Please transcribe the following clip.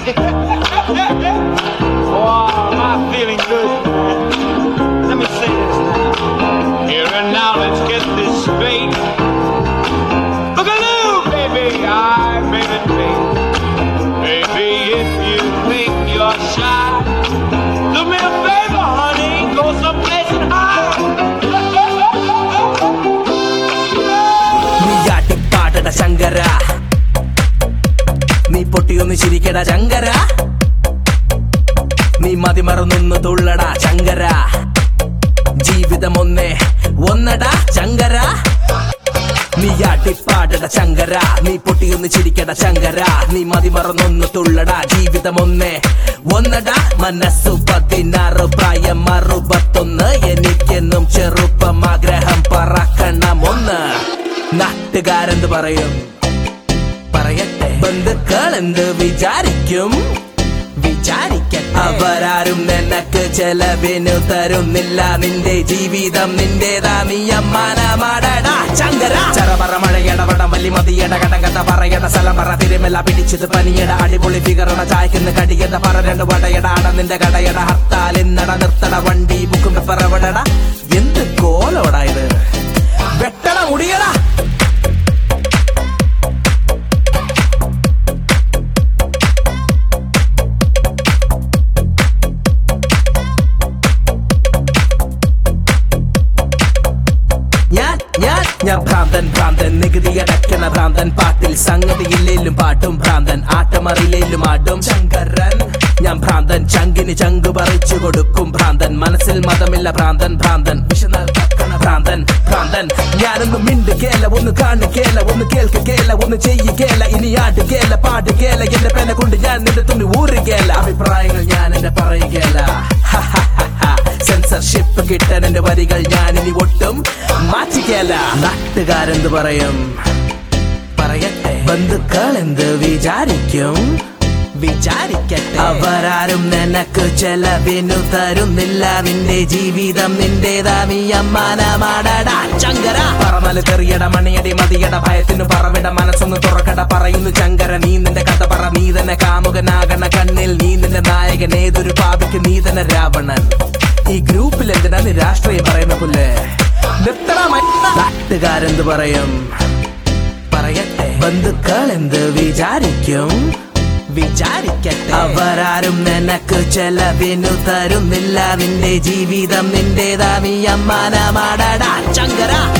oh, am I feeling good? Let me say this now. Here and now, let's get this straight. Boogaloo, baby, I baby, baby. Baby, if you think you're shy, do me a favor, honey, go someplace and hide. നീ ആട്ടിപ്പാടട ശങ്കര നീ പൊട്ടിയൊന്ന് ചിരിക്കട ശങ്കര നീ മതിമറന്നൊന്ന് തുള്ളട ശങ്കര ജീവിതം ഒന്നേ ഒന്നടാ ശങ്കര നീ ആട്ടിപ്പാടട ശങ്കര നീ പൊട്ടിയൊന്ന് ചിരിക്കട ശങ്കര നീ മതിമറന്നൊന്ന് തുള്ളട ജീവിതം ഒന്നേ ഒന്നടാ മനസ്സു പതിനാറ് പ്രായം അറുപത്തൊന്ന് എനിക്കെന്നും ചെറുപ്പം ആഗ്രഹം പറക്കണം ഒന്ന് നാട്ടുകാരെന്ത് പറയും പറയട്ടെ ബന്ധുക്കൾ എന്ത് വിചാരിക്കും വിചാരിക്കട്ടെ അവരാരും നിനക്ക് ചെലവിനു തരുന്നില്ല നിന്റെ ജീവിതം നിന്റേതാ നീ അമ്മാനമാടടാ ചങ്കര ചറപറ മഴയടപട വലി മതിയട കടകഥ പറയട സ്ഥലം പറ തിരുമല പിടിച്ചത് പനിയട അടിപൊളി ഫിഗറട ചായക്കുന്ന കടിയട പറ രണ്ട് വടയട അട നിന്റെ കടയട ഹർത്താൽ ഇന്നട നിർത്തട വണ്ടി ബുക്കും പറവടട എന്ത് കോലോടാ ഇത് വെട്ടട മുടിയടാ ഞാൻ ഞാൻ ഞാൻ ഭ്രാന്തൻ ഭ്രാന്തൻ നികുതി അടയ്ക്കണ ഭ്രാന്തൻ പാട്ടിൽ സംഗതിയില്ലേലും പാട്ടും ഭ്രാന്തൻ ആട്ടമറിയില്ലേലും ആടും ശങ്കരൻ ഞാൻ ഭ്രാന്തൻ ചങ്കിന് ചങ്ക് പറിച്ചു കൊടുക്കും ഭ്രാന്തൻ മനസ്സിൽ മതമില്ല ഭ്രാന്തൻ ഭ്രാന്തൻ വിശന്നാൽ കക്കണ ഭ്രാന്തൻ ഭ്രാന്തൻ ഞാനൊന്ന് മിണ്ടുകേല ഒന്ന് കാണുകേല ഒന്ന് കേൾക്കുകേല ഒന്ന് ചെയ്യുകേല ഇനി ആടുകേല പാടുകേല എന്റെ പേന കൊണ്ട് ഞാൻ നിന്റെ തുണി ഊറുകേല അഭിപ്രായങ്ങൾ ഞാൻ എന്റെ പറയുകേല സെൻസർഷിപ്പ് കിട്ടാൻ എന്റെ വരികൾ ഞാൻ ഇനി ഒട്ടും മാറ്റിക്കല നാട്ടുകാരെന്ത് പറയും പറയട്ടെ ബന്ധുക്കൾ എന്ത് വിചാരിക്കും വിചാരിക്കട്ടെ അവരാരും നിനക്ക് ചെലവിനു തരുന്നില്ല നിന്റെ ജീവിതം നിന്റേതാ നീ അമ്മാനമാടടാ ചങ്കര പറന്നല് തെറിയട മണിയടി മതിയട ഭയത്തിനു പറവിട മനസ്സൊന്ന് തുറക്കട പറയുന്നു ചങ്കര നീ നിന്റെ കഥ പറ നീ തന്നെ കാമുകനാകണ കണ്ണിൽ നീ നിന്റെ നായകൻ ഏതൊരു പാപിക്ക് നീ തന്നെ രാവണൻ ഈ ഗ്രൂപ്പിൽ എന്തിനാ നീ രാഷ്ട്രീയം പറയുന്ന പുല്ലേ നിർത്തണ മ- നാട്ടുകാരെന്ത് പറയും പറയട്ടെ ബന്ധുക്കൾ എന്ത് വിചാരിക്കും വിചാരിക്കട്ടെ അവരാരും നിനക്ക് ചെലവിനു തരുന്നില്ല നിന്റെ ജീവിതം നിന്റേതാ നീ അമ്മാനമാടടാ ചങ്കര